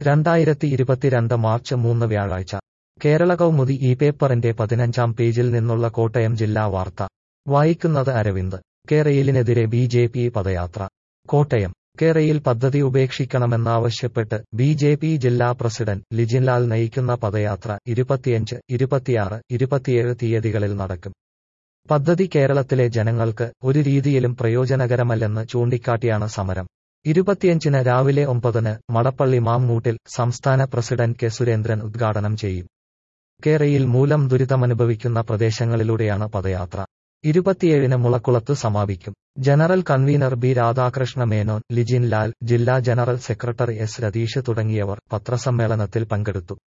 രണ്ടായിരത്തി ഇരുപത്തിരണ്ട് മാർച്ച് മൂന്ന് വ്യാഴാഴ്ച കേരള കൗമുദി ഈ പേപ്പറിന്റെ പതിനഞ്ചാം പേജിൽ നിന്നുള്ള കോട്ടയം ജില്ലാ വാർത്ത വായിക്കുന്നത് അരവിന്ദ് കേരയിലിനെതിരെ ബി ജെ പി പദയാത്ര കോട്ടയം കേരയിൽ പദ്ധതി ഉപേക്ഷിക്കണമെന്നാവശ്യപ്പെട്ട് ബി ജെ പി ജില്ലാ പ്രസിഡന്റ് ലിജിൻലാൽ നയിക്കുന്ന പദയാത്ര ഇരുപത്തിയഞ്ച് ഇരുപത്തിയാറ് ഇരുപത്തിയേഴ് തീയതികളിൽ നടക്കും പദ്ധതി കേരളത്തിലെ ജനങ്ങൾക്ക് ഒരു രീതിയിലും പ്രയോജനകരമല്ലെന്ന് ചൂണ്ടിക്കാട്ടിയാണ് സമരം ഇരുപത്തിയഞ്ചിന് രാവിലെ ഒമ്പതിന് മടപ്പള്ളി മാമ്മൂട്ടിൽ സംസ്ഥാന പ്രസിഡന്റ് കെ സുരേന്ദ്രൻ ഉദ്ഘാടനം ചെയ്യും കേരയിൽ മൂലം ദുരിതമനുഭവിക്കുന്ന പ്രദേശങ്ങളിലൂടെയാണ് പദയാത്ര ഇരുപത്തിയേഴിന് മുളക്കുളത്ത് സമാപിക്കും general convener B Radhakrishna Menon Lijin Lal ജില്ലാ ജനറൽ സെക്രട്ടറി എസ് രതീഷ് തുടങ്ങിയവർ പത്രസമ്മേളനത്തിൽ പങ്കെടുത്തു